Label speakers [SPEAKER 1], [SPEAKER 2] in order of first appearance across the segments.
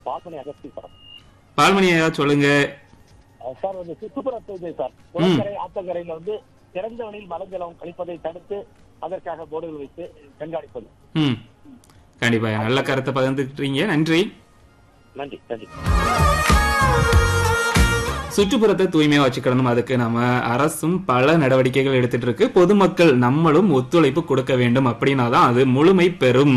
[SPEAKER 1] பால்மணி அகஸ்தி sir
[SPEAKER 2] பால்மணி ஐயா சொல்லுங்க
[SPEAKER 1] அஹ் sir வந்து சுற்றுப்புற தூய்மை சார் குளக்கரை ஆத்தங்கரையில வந்து திறந்த வழியில் மலஜலம் கழிப்பதை தடுத்து அதற்காக போர்டுகள் வைத்து கண்காணிப்பது
[SPEAKER 2] ம் கண்டிப்பா ஐயா. நல்ல கருத்தை பகிர்ந்துக்கிட்டீங்க நன்றி
[SPEAKER 1] நன்றி நன்றி
[SPEAKER 2] சுற்றுப்புறத்தை தூய்மையா வச்சுக்கணும் அதுக்கு நம்ம அரசும் பல நடவடிக்கைகள் எடுத்துட்டு இருக்கு பொதுமக்கள் நம்மளும் ஒத்துழைப்பு கொடுக்க வேண்டும் அப்படின்னாதான் அது முழுமை பெறும்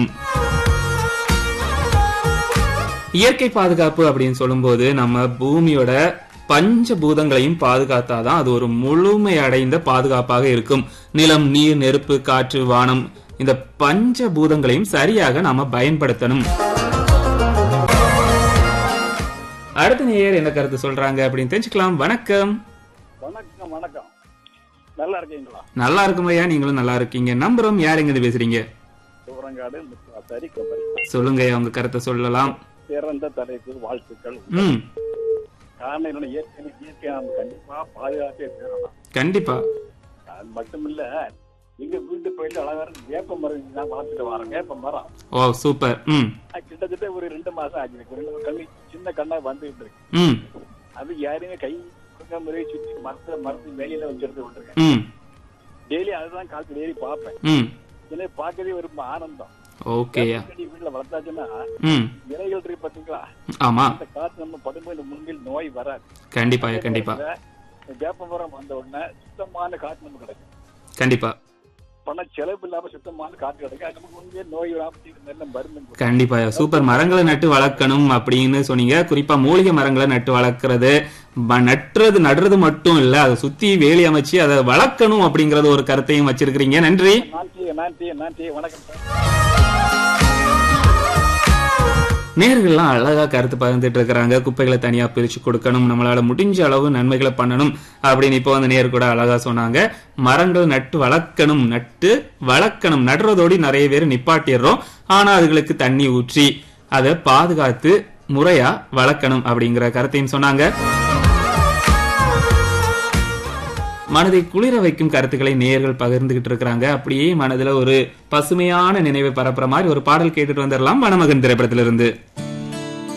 [SPEAKER 2] இயற்கை பாதுகாப்பு அப்படின்னு சொல்லும்போது நம்ம பூமியோட பஞ்ச பூதங்களையும் பாதுகாத்தாதான் அது ஒரு முழுமை அடைந்த பாதுகாப்பாக இருக்கும் நிலம் நீர் நெருப்பு காற்று வானம் இந்த பஞ்ச பூதங்களையும் சரியாக நாம பயன்படுத்தணும் அடுத்த நேயர் என்ன கருத்து சொல்றாங்க அப்படின்னு தெரிஞ்சுக்கலாம் வணக்கம்
[SPEAKER 1] வணக்கம் வணக்கம் நல்லா இருக்கீங்களா
[SPEAKER 2] நல்லா இருக்கும் ஐயா நீங்களும் நல்லா இருக்கீங்க நம்புறோம் யார் எங்க இருந்து பேசுறீங்க
[SPEAKER 1] சிவரங்காடு சரி கபடி
[SPEAKER 2] சொல்லுங்க ஐயா உங்க கருத்தை சொல்லலாம்
[SPEAKER 1] சிறந்த தலைப்பு வாழ்த்துக்கள்
[SPEAKER 2] ம்
[SPEAKER 1] காரணம் என்னோட இயற்கை இயற்கையை நம்ம கண்டிப்பா பாதுகாப்பே பெறலாம்
[SPEAKER 2] கண்டிப்பா
[SPEAKER 1] அது மட்டும் இல்ல எங்க வீட்டு போயிட்டு அழகான வேப்ப மரம் நான் வளர்த்துட்டு வரேன் வேப்ப மரம்
[SPEAKER 2] ஓ சூப்பர் ம்
[SPEAKER 1] அது கிட்டத்தட்ட ஒரு ரெண்டு மாசம் ஆச்சு எனக்கு ரெண்டு கண்ணு சின்ன கண்ணா வந்துகிட்டு இருக்கு
[SPEAKER 2] ம்
[SPEAKER 1] அது யாரையுமே கை கொடுக்க முறையை சுத்தி மரத்துல மரத்து வெளியில வச்சு எடுத்து விட்டுருக்கேன்
[SPEAKER 2] ம்
[SPEAKER 1] டெய்லி அதுதான் காலத்துல ஏறி பார்ப்பேன்
[SPEAKER 2] ம்
[SPEAKER 1] இதே பார்க்கவே ஒரு ஆனந்தம்
[SPEAKER 2] ஓகேயா
[SPEAKER 1] செடி வீட்டுல வளர்த்தாச்சுன்னா
[SPEAKER 2] ம்
[SPEAKER 1] இலைகள் இருக்கு பாத்தீங்களா
[SPEAKER 2] ஆமா
[SPEAKER 1] அந்த காத்து நம்ம படும்போது முன்பில் நோய் வராது
[SPEAKER 2] கண்டிப்பாயா கண்டிப்பா
[SPEAKER 1] இந்த வேப்ப மரம் வந்த உடனே சுத்தமான காற்று நமக்கு கிடைக்கும்
[SPEAKER 2] கண்டிப்பா
[SPEAKER 1] பண செலவு இல்லாம சுத்தமான காற்று கிடைக்கும் அது நமக்கு உண்மையே நோய் வராம நல்ல மருந்து கொடுக்கும்.
[SPEAKER 2] கண்டிப்பாயா சூப்பர் மரங்களை நட்டு வளர்க்கணும் அப்படின்னு சொன்னீங்க குறிப்பா மூலிகை மரங்களை நட்டு வளர்க்கறது ப- நட்டுறது நடுறது மட்டும் இல்ல அதை சுத்தி வேலி அமைச்சு அதை வளர்க்கணும் அப்படிங்கறது ஒரு கருத்தையும் வச்சிருக்கிறீங்க நன்றி
[SPEAKER 1] நன்றி நன்றி நன்றி வணக்கம் சார்
[SPEAKER 2] நேர்கள்லாம் அழகா கருத்து பகிர்ந்துட்டு இருக்கிறாங்க குப்பைகளை தனியா பிரிச்சு கொடுக்கணும் நம்மளால முடிஞ்ச அளவு நன்மைகளை பண்ணணும் அப்படின்னு இப்போ அந்த நேர் கூட அழகா சொன்னாங்க மரங்கள் நட்டு வளர்க்கணும் நட்டு வளர்க்கணும் நடுறதோடு நிறைய பேர் நிப்பாட்டிடுறோம் ஆனா அதுகளுக்கு தண்ணி ஊற்றி அதை பாதுகாத்து முறையா வளர்க்கணும் அப்படிங்கிற கருத்தையும் சொன்னாங்க மனதை குளிர வைக்கும் கருத்துக்களை நேயர்கள் பகிர்ந்துகிட்டு இருக்கிறாங்க அப்படியே மனதுல ஒரு பசுமையான நினைவை பரப்புற மாதிரி ஒரு பாடல் கேட்டுட்டு வந்துடலாம் மணமகன் திரைப்படத்திலிருந்து